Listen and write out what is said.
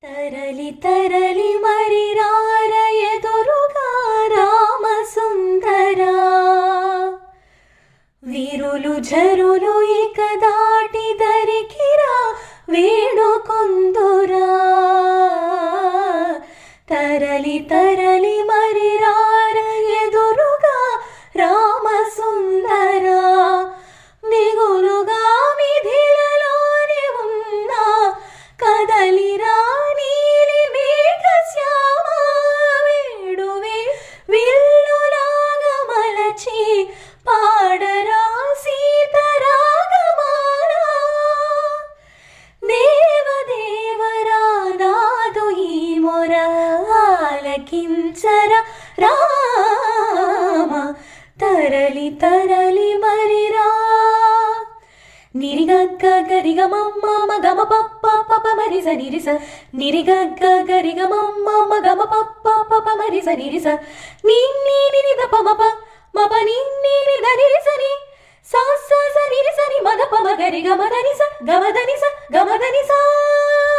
తరలి తరలి మరి రార ఎదురుగా రామసుందరా వీరులు జరులు ఇక దాటి దరికిరా వేడుకొందురా తరలి తరలి మరి రార ఎదురుగా రామసుందరా దిగులుగా విధిలలోనే ఉన్నా కదలిరా నీలి మేఘ శ్యామ వేడువే విల్లులాగా మలచి పాడరా సీతరాగమాలా దేవదేవరా నాదు ఈ మొర ఆలకించర రామ తరలి తరలి మరిరా నిరిగగ్గ గరిగమమ్మ మగమ పప్ప పప మరిస నిరిస నిరిగగ్గ గరిగమమ్మ మగమ పప్ప పప మరిస నిరిస నిన్ని నిరిద పమప మప నిన్ని నిద నిరిసని సా సా స నిరిసని మద పమ గరిగ మదనిస గమదనిస గమదనిసా